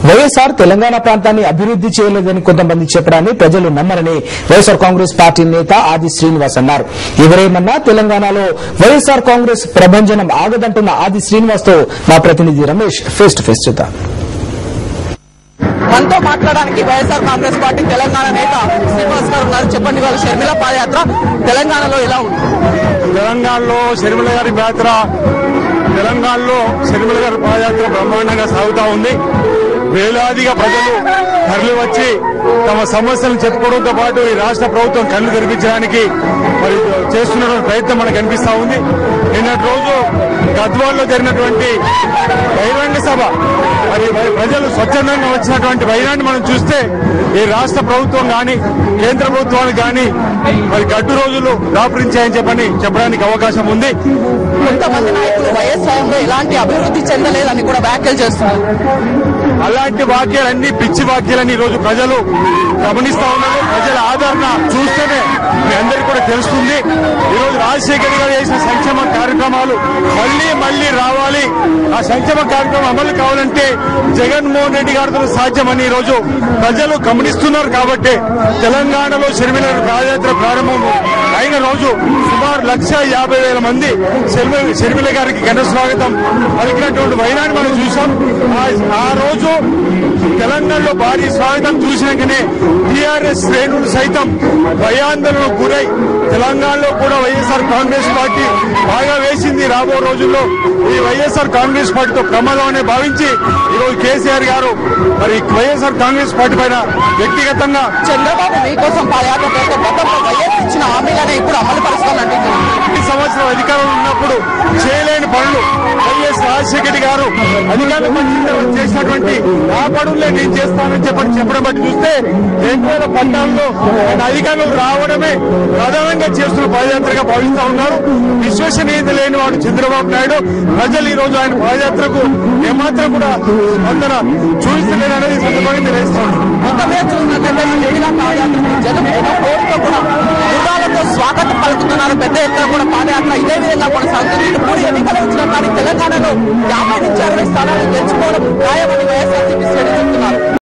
వైఎస్ఆర్ తెలంగాణ ప్రాంతాన్ని అభివృద్ది చేయలేదని కొంతమంది చెప్పడాన్ని ప్రజలు నమ్మరని వైఎస్ఆర్ కాంగ్రెస్ పార్టీ నేత ఆది శ్రీనివాస్ అన్నారు ఎవరేమన్నా తెలంగాణలో వైఎస్ఆర్ కాంగ్రెస్ ప్రభంజనం ఆగదంటున్న ఆది శ్రీనివాస్ తో మా ప్రతినిధి రమేష్ ఫేస్ టు ఫేస్ చూద్దాం మనతో మాట్లాడడానికి వైఎస్ఆర్ కాంగ్రెస్ పార్టీ తెలంగాణ నేత శ్రీనివాస్ గారు ఉన్నారు చెప్పండి వాళ్ళ షర్మిల పాదయాత్ర తెలంగాణలో ఎలా ఉంది తెలంగాణలో షర్మిల గారి యాత్ర తెలంగాణలో షర్మిల గారి పాదయాత్ర బ్రహ్మాండంగా సాగుతా ఉంది వేలాదిగా ప్రజలు తరలి వచ్చి తమ సమస్యలను చెప్పుకోవడంతో పాటు ఈ రాష్ట్ర ప్రభుత్వం కళ్ళు తెరిపించడానికి మరి చేస్తున్నటువంటి ప్రయత్నం మనకు కనిపిస్తా ఉంది నిన్నటి రోజు గద్వాల్లో జరిగినటువంటి బహిరంగ సభ మరి మరి ప్రజలు స్వచ్ఛందంగా వచ్చినటువంటి వైరాన్ని మనం చూస్తే ఈ రాష్ట్ర ప్రభుత్వం కానీ కేంద్ర ప్రభుత్వానికి కానీ మరి గడ్డు రోజులు దాపురించాయని చెప్పని చెప్పడానికి అవకాశం ఉంది కొంతమంది నాయకులు వైఎస్ఆర్లో ఎలాంటి అభివృద్ధి చెందలేదని కూడా వ్యాఖ్యలు చేస్తున్నారు అలాంటి వాక్యాలన్నీ పిచ్చి వాక్యాలని ఈ రోజు ప్రజలు గమనిస్తా ఉన్నారు ప్రజల ఆదరణ చూస్తేనే మీ అందరికీ కూడా తెలుస్తుంది ఈ రోజు రాజశేఖర్ గారు చేసిన సంక్షేమ కార్యక్రమాలు మళ్ళీ మళ్ళీ రావాలి ఆ సంక్షేమ కార్యక్రమం అమలు కావాలంటే జగన్మోహన్ రెడ్డి గారితో సాధ్యమని ఈ రోజు ప్రజలు గమనిస్తున్నారు కాబట్టి తెలంగాణలో షర్మిల పాదయాత్ర ప్రారంభం అయిన రోజు సుమారు లక్ష యాభై వేల మంది షర్మిల షర్మిల గారికి ఘన స్వాగతం పలికినటువంటి వైనాన్ని మనం చూసాం ఆ- ఆ రోజు తెలంగాణలో భారీ స్వాగతం చూసినాకనే టీఆర్ఎస్ శ్రేణులు సైతం భయాందోళనకు గురై తెలంగాణలో కూడా వైఎస్ఆర్ కాంగ్రెస్ పార్టీ బాగా వేసింది రాబో రోజుల్లో ఈ వైఎస్ఆర్ కాంగ్రెస్ పార్టీతో ప్రమాదం అని భావించి ఈరోజు కేసీఆర్ గారు మరి వైఎస్ఆర్ కాంగ్రెస్ పార్టీ పైన వ్యక్తిగతంగా చంద్రబాబు మీకోసం పాదయాత్ర పేరుతో గతంలో వైఎస్ ఇచ్చిన హామీలనే ఇప్పుడు అమలు పరుస్తానంటున్నారు ఈ సంవత్సరం అధికారంలో ఉన్నప్పుడు చేయలేని పనులు వైఎస్ రాజశేఖర రెడ్డి గారు అధికారులు చేసినటువంటి ఆ పనులే నేను చేస్తానని చెప్పని చెప్పడం బట్టి చూస్తే రెండు వేల పద్నాలుగులో ఆయన అధికారులు రావడమే ప్రధానంగా చేస్తున్న పాదయాత్రగా భావిస్తా ఉన్నారు విశ్వసనీయత లేని వాడు చంద్రబాబు నాయుడు ప్రజలు ఈ రోజు ఆయన పాదయాత్రకు ఏమాత్రం కూడా స్పందన చూపిస్తలేరు అనేది సందర్భంగా తెలియజేస్తా ఉన్నారు మొత్తం మీద చూసినట్లయితే షర్మిల పాదయాత్ర జనం ఏదో కోరిక కూడా గుర్రాలతో స్వాగతం పలుకుతున్నారు పెద్ద ఎత్తున కూడా పాదయాత్ర ఇదే విధంగా కొనసాగుతుంది ఇటు మూడు ఎన్నికలు వచ్చినా కానీ తెలంగాణలో యాభై నుంచి అరవై స్థానాలు గెలుచుకోవడం ఖాయమని వైఎస్ఆర్సీపీ శ్రేణులు చెప్తున్నారు